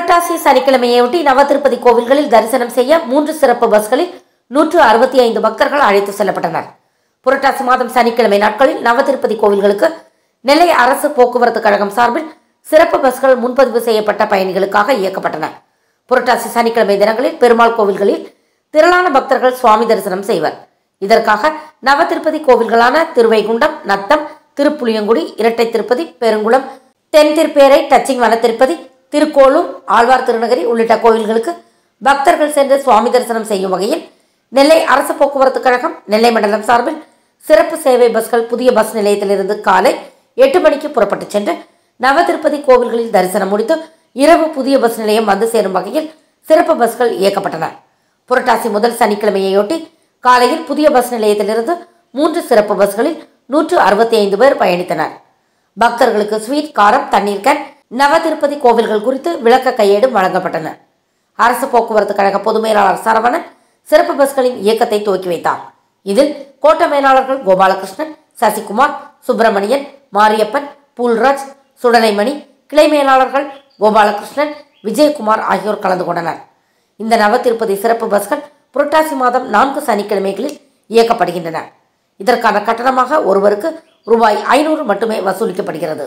புரட்டாசி சனிக்கிழமையொட்டி நவ திருப்பதி கோவில்களில் தரிசனம் செய்ய மூன்று சிறப்பு பஸ்களில் நூற்று அறுபத்தி ஐந்து பக்தர்கள் அழைத்து செல்லப்பட்டனர் புரட்டாசி மாதம் சனிக்கிழமை நாட்களில் நவ திருப்பதி கோவில்களுக்கு நெல்லை அரசு போக்குவரத்து கழகம் சார்பில் சிறப்பு பஸ்கள் முன்பதிவு செய்யப்பட்ட பயணிகளுக்காக இயக்கப்பட்டன புரட்டாசி சனிக்கிழமை தினங்களில் பெருமாள் கோவில்களில் திரளான பக்தர்கள் சுவாமி தரிசனம் செய்வர் இதற்காக நவ திருப்பதி கோவில்களான திருவைகுண்டம் நத்தம் திருப்புளியங்குடி இரட்டை திருப்பதி பெருங்குளம் தென் திருப்பேரை டச்சிங் வன திருப்பதி திருக்கோளூர் ஆழ்வார் திருநகரி உள்ளிட்ட கோவில்களுக்கு பக்தர்கள் சென்று சுவாமி தரிசனம் செய்யும் வகையில் நெல்லை அரசு போக்குவரத்து கழகம் நெல்லை மண்டலம் சார்பில் சிறப்பு சேவை பஸ்கள் புதிய பஸ் நிலையத்திலிருந்து காலை எட்டு மணிக்கு புறப்பட்டு சென்று நவ திருப்பதி கோவில்களில் தரிசனம் முடித்து இரவு புதிய பஸ் நிலையம் வந்து சேரும் வகையில் சிறப்பு பஸ்கள் இயக்கப்பட்டன புரட்டாசி முதல் சனிக்கிழமையொட்டி காலையில் புதிய பஸ் நிலையத்திலிருந்து மூன்று சிறப்பு பஸ்களில் நூற்று அறுபத்தி ஐந்து பேர் பயணித்தனர் பக்தர்களுக்கு ஸ்வீட் காரம் தண்ணீர் கேன் நவ திருப்பதி கோவில்கள் குறித்து விளக்க கையேடு வழங்கப்பட்டன அரசு போக்குவரத்து கழக பொது மேலாளர் சரவணன் சிறப்பு பஸ்களின் இயக்கத்தை துவக்கி வைத்தார் இதில் கோட்ட மேலாளர்கள் கோபாலகிருஷ்ணன் சசிகுமார் சுப்பிரமணியன் மாரியப்பன் பூல்ராஜ் சுடலைமணி கிளை மேலாளர்கள் கோபாலகிருஷ்ணன் விஜயகுமார் ஆகியோர் கலந்து கொண்டனர் இந்த நவ திருப்பதி சிறப்பு பஸ்கள் புரட்டாசி மாதம் நான்கு சனிக்கிழமைகளில் இயக்கப்படுகின்றன இதற்கான கட்டணமாக ஒருவருக்கு ரூபாய் ஐநூறு மட்டுமே வசூலிக்கப்படுகிறது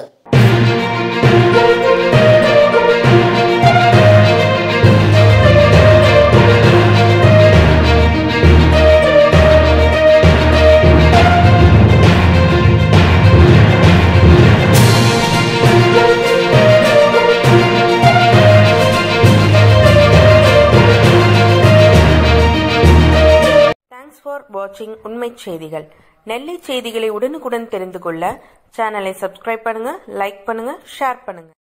தேங்க்ஸ் ஃபார் வாட்சிங் உண்மை செய்திகள் நெல்லை செய்திகளை உடனுக்குடன் தெரிந்து கொள்ள சேனலை சப்ஸ்கிரைப் பண்ணுங்க லைக் பண்ணுங்க ஷேர் பண்ணுங்க